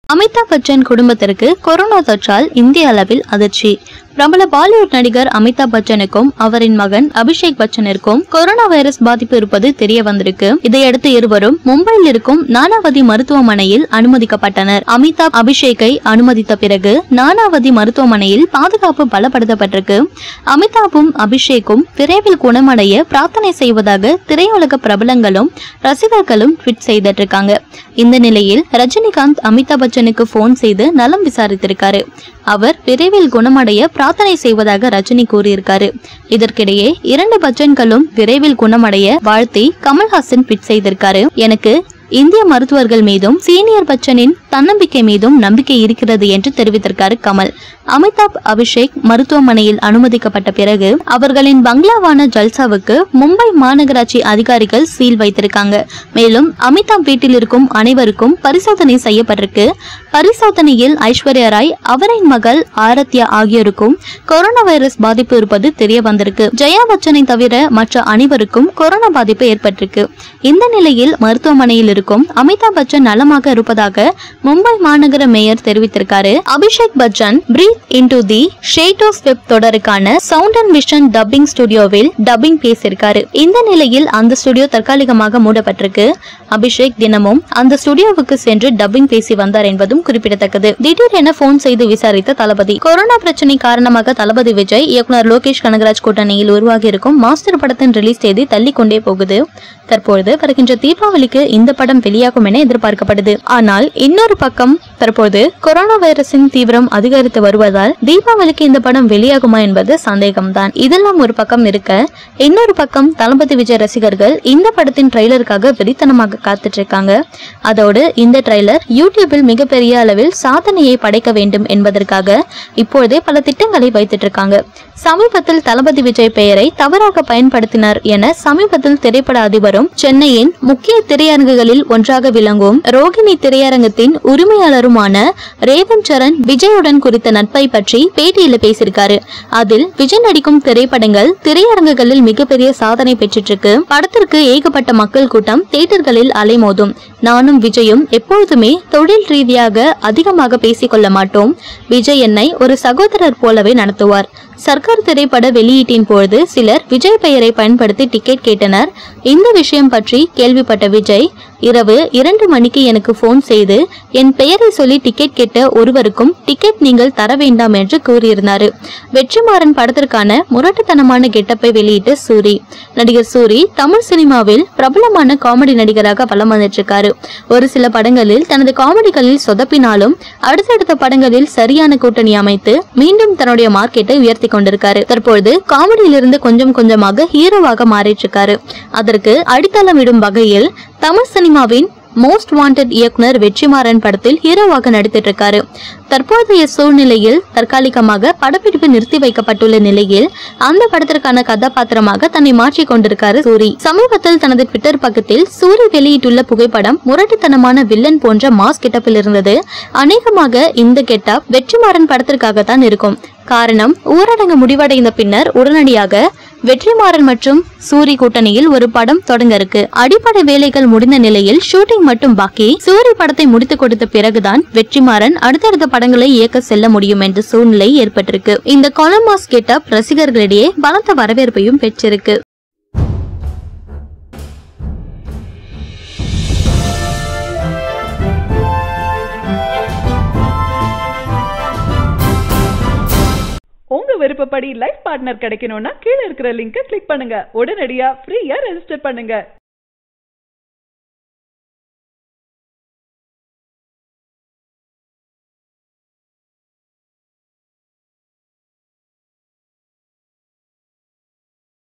அமிதாப் பச்சன் குடும்பத்திற்கு கொரோனா தொற்றால் இந்திய அளவில் அதிர்ச்சி பிரபல பாலிவுட் நடிகர் அமிதாப் பச்சனுக்கும் அவரின் மகன் அபிஷேக் பச்சனிற்கும் கொரோனா வைரஸ் பாதிப்பு இருப்பது தெரிய வந்திருக்கு இதையடுத்து இருவரும் மும்பையில் இருக்கும் நானாவதி மருத்துவமனையில் அனுமதிக்கப்பட்டனர் அமிதாப் அபிஷேக்கை அனுமதித்த பிறகு நானாவதி மருத்துவமனையில் பாதுகாப்பு பலப்படுத்தப்பட்டிருக்கு அமிதாப்பும் அபிஷேக்கும் விரைவில் குணமடைய பிரார்த்தனை செய்வதாக திரையுலக பிரபலங்களும் ரசிகர்களும் ட்வீட் செய்துட்டு இருக்காங்க இந்த நிலையில் ரஜினிகாந்த் அமிதாப் பச்சனுக்கு போன் செய்து நலம் விசாரித்திருக்காரு அவர் விரைவில் குணமடைய பிரார்த்தனை செய்வதாக ரஜினி கூறியிருக்காரு இதற்கிடையே இரண்டு பச்சன்களும் விரைவில் குணமடைய வாழ்த்தி கமல்ஹாசன் ட்வீட் செய்திருக்காரு எனக்கு இந்திய மருத்துவர்கள் மீதும் சீனியர் பச்சனின் தன்னம்பிக்கை மீதும் நம்பிக்கை இருக்கிறது என்று தெரிவித்திருக்காரு கமல் அமிதாப் அபிஷேக் மருத்துவமனையில் அனுமதிக்கப்பட்ட பிறகு அவர்களின் பங்களாவான ஜல்சாவுக்கு மும்பை மாநகராட்சி அதிகாரிகள் சீல் வைத்திருக்காங்க மேலும் அமிதாப் வீட்டில் இருக்கும் அனைவருக்கும் பரிசோதனை செய்யப்பட்டிருக்கு பரிசோதனையில் ஐஸ்வர்யா ராய் அவரின் மகள் ஆரத்யா ஆகியோருக்கும் கொரோனா வைரஸ் பாதிப்பு இருப்பது தெரிய வந்திருக்கு ஜெயா பச்சனை தவிர மற்ற அனைவருக்கும் கொரோனா பாதிப்பு ஏற்பட்டிருக்கு இந்த நிலையில் மருத்துவமனையில் இருக்கும் அமிதாப் பச்சன் நலமாக இருப்பதாக மும்பை மாநகர மேயர் தெரிவித்திருக்காரு Abhishek Bachchan breathe into the shadows web தொடருக்கான சவுண்ட் அண்ட் விஷன் டப்பிங் ஸ்டுடியோவில் டப்பிங் பேசியிருக்காரு இந்த நிலையில் அந்த ஸ்டுடியோ தற்காலிகமாக மூடப்பட்டிருக்கு அபிஷேக் தினமும் அந்த ஸ்டுடியோவுக்கு சென்று டப்பிங் பேசி வந்தார் என்பதும் குறிப்பிடத்தக்கது திடீரென போன் செய்து விசாரித்த தளபதி கொரோனா பிரச்சனை காரணமாக தளபதி விஜய் இயக்குனர் லோகேஷ் கனகராஜ் கூட்டணியில் உருவாகி இருக்கும் மாஸ்டர் படத்தின் ரிலீஸ் தேதி தள்ளிக்கொண்டே போகுது தற்பொழுது வருகின்ற தீபாவளிக்கு இந்த படம் வெளியாகும் என எதிர்பார்க்கப்படுது ஆனால் இன்னொரு பக்கம் தற்போது கொரோனா வைரஸின் தீவிரம் அதிகரித்து வருவதால் தீபாவளிக்கு இந்த படம் வெளியாகுமா என்பது சந்தேகம்தான் இதெல்லாம் ஒரு பக்கம் இருக்க இன்னொரு பக்கம் தளபதி விஜய் ரசிகர்கள் இந்த படத்தின் ட்ரெய்லருக்காக வெறித்தனமாக காத்துட்டு இருக்காங்க அதோடு இந்த ட்ரெய்லர் யூடியூபில் மிகப்பெரிய அளவில் சாதனையை படைக்க வேண்டும் என்பதற்காக இப்பொழுதே பல திட்டங்களை வைத்துட்டு இருக்காங்க சமீபத்தில் தளபதி விஜய் பெயரை தவறாக பயன்படுத்தினார் என சமீபத்தில் திரைப்பட அதிபரும் சென்னையின் முக்கிய திரையரங்குகளில் ஒன்றாக விளங்கும் ரோகிணி திரையரங்கத்தின் உரிமையாளருமான ரேவந்த் சரண் விஜயுடன் குறித்த நட்பை பற்றி பேட்டியில பேசியிருக்காரு அதில் விஜய் நடிக்கும் திரைப்படங்கள் திரையரங்குகளில் மிகப்பெரிய சாதனை பெற்றிட்டு இருக்கு படத்திற்கு ஏகப்பட்ட மக்கள் கூட்டம் தியேட்டர்களில் அலைமோதும் நானும் விஜயும் எப்பொழுதுமே தொழில் ரீதியாக அதிகமாக பேசிக்கொள்ள மாட்டோம் விஜய் என்னை ஒரு சகோதரர் போலவே நடத்துவார் சர்க்கார் திரைப்பட வெளியீட்டின் பொழுது சிலர் விஜய் பெயரை பயன்படுத்தி டிக்கெட் கேட்டனர் இந்த விஷயம் பற்றி கேள்விப்பட்ட விஜய் இரவு இரண்டு மணிக்கு எனக்கு போன் செய்து என் பெயரை சொல்லி டிக்கெட் கேட்ட ஒருவருக்கும் டிக்கெட் நீங்கள் தர வேண்டாம் என்று கூறியிருந்தார் வெற்றிமாறன் படத்திற்கான முரட்டுத்தனமான கெட்டப்பை வெளியிட்டு சூரி நடிகர் சூரி தமிழ் சினிமாவில் பிரபலமான காமெடி நடிகராக வலம் வந்துட்டு இருக்காரு ஒரு சில படங்களில் தனது காமெடிகளில் சொதப்பினாலும் அடுத்தடுத்த படங்களில் சரியான கூட்டணி அமைத்து மீண்டும் தன்னுடைய மார்க்கெட்டை உயர்த்தி கொண்டிருக்காரு தற்பொழுது காமெடியிலிருந்து கொஞ்சம் கொஞ்சமாக ஹீரோவாக மாறிட்டு இருக்காரு அதற்கு அடித்தளம் இடும் வகையில் தமிழ் சினிமாவின் மோஸ்ட் வாண்டட் இயக்குனர் வெற்றிமாறன் படத்தில் ஹீரோவாக நடித்திட்டு இருக்காரு தற்போதைய சூழ்நிலையில் தற்காலிகமாக படப்பிடிப்பு நிறுத்தி வைக்கப்பட்டுள்ள நிலையில் அந்த படத்திற்கான கதாபாத்திரமாக தன்னை மாற்றிக் கொண்டிருக்காரு சூரி சமீபத்தில் தனது ட்விட்டர் பக்கத்தில் சூரி வெளியிட்டுள்ள புகைப்படம் முரட்டுத்தனமான வில்லன் போன்ற மாஸ் கெட்டப்பில் இருந்தது அநேகமாக இந்த கெட்டப் வெற்றிமாறன் படத்திற்காகத்தான் இருக்கும் காரணம் ஊரடங்கு முடிவடைந்த பின்னர் உடனடியாக வெற்றிமாறன் மற்றும் சூரி கூட்டணியில் ஒரு படம் தொடங்க இருக்கு அடிப்படை வேலைகள் முடிந்த நிலையில் ஷூட்டிங் மட்டும் பாக்கி சூரி படத்தை முடித்து கொடுத்த பிறகுதான் வெற்றிமாறன் அடுத்தடுத்த படங்களை இயக்க செல்ல முடியும் என்ற சூழ்நிலை ஏற்பட்டிருக்கு இந்த கொலமாஸ் கெட்டப் ரசிகர்களிடையே பலத்த வரவேற்பையும் பெற்றிருக்கு உங்க விருப்பப்படி லைஃப் பார்ட்னர் கிடைக்கணும்னா கீழ இருக்கிற லிங்கை கிளிக் பண்ணுங்க உடனடியா ஃப்ரீயா ரெஜிஸ்டர் பண்ணுங்க